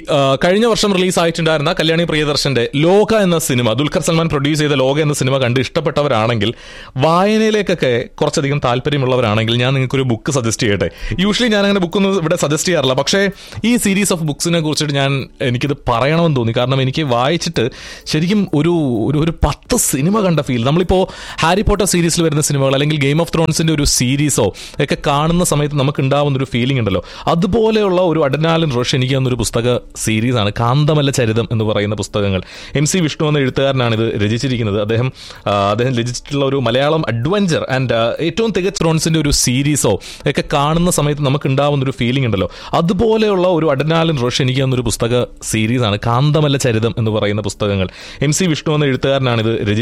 ആ, കഴിഞ്ഞ വർഷം റിലീസ് ആയിട്ടുണ്ടായിരുന്ന കല്യാണി പ്രിയദർശന്റെ ലോക എന്ന സിനിമ ദുൽഖർ സൽമാൻ പ്രൊഡ്യൂസ് ചെയ്ത ലോക എന്ന സിനിമ കണ്ട് ഇഷ്ടപ്പെട്ടവരാണെങ്കിൽ വായനയിലേക്കൊക്കെ കുറച്ചധികം താല്പര്യമുള്ളവരാണെങ്കിൽ ഞാൻ നിങ്ങൾക്ക് ഒരു ബുക്ക് സജസ്റ്റ് ചെയ്യട്ടെ യൂഷ്വലി ഞാൻ അങ്ങനെ ബുക്കൊന്നും ഇവിടെ സജസ്റ്റ് ചെയ്യാറില്ല പക്ഷേ ഈ സീരീസ് ഓഫ് ബുക്സിനെ കുറിച്ചിട്ട് ഞാൻ എനിക്കിത് പറയണമെന്ന് തോന്നി കാരണം എനിക്ക് വായിച്ചിട്ട് ശരിക്കും ഒരു ഒരു ഒരു പത്ത് സിനിമ കണ്ട ഫീൽ നമ്മളിപ്പോൾ ഹാരി പോട്ടർ സീരീസിൽ വരുന്ന സിനിമകൾ അല്ലെങ്കിൽ ഗെയിം ഓഫ് ത്രോൺസിന്റെ ഒരു സീരീസോ ഒക്കെ കാണുന്ന സമയത്ത് നമുക്ക് ഉണ്ടാവുന്ന ഒരു ഫീലിംഗ് ഉണ്ടല്ലോ അതുപോലെയുള്ള ഒരു അഡനാലൻ റഷ് എനിക്ക് തന്നൊരു പുസ്തക സീരീസാണ് കാന്തമല്ല ചരിതം എന്ന് പറയുന്ന പുസ്തകങ്ങൾ എം സി വിഷ്ണു എന്ന എഴുത്തുകാരനാണ് ഇത് രചിച്ചിരിക്കുന്നത് അദ്ദേഹം ആ, അദ്ദേഹം രചിച്ചിട്ടുള്ള ഒരു മലയാളം അഡ്വഞ്ചർ ആൻഡ് ഏറ്റവും തികച്ച ത്രോൺസിന്റെ ഒരു സീരീസോ ഒക്കെ കാണുന്ന സമയത്ത് നമുക്ക് ഉണ്ടാവുന്ന ഒരു ഫീലിംഗ് ഉണ്ടല്ലോ അതുപോലെയുള്ള ഒരു അഡനാലൻ റഷ് എനിക്ക് തന്നൊരു പുസ്തക സീരീസാണ് കാന്തമല്ല ചരിതം എന്ന് പറയുന്ന പുസ്തകങ്ങൾ എം സി വിഷ്ണു എന്ന എഴുത്തുകാരനാണ് ഇത് രചി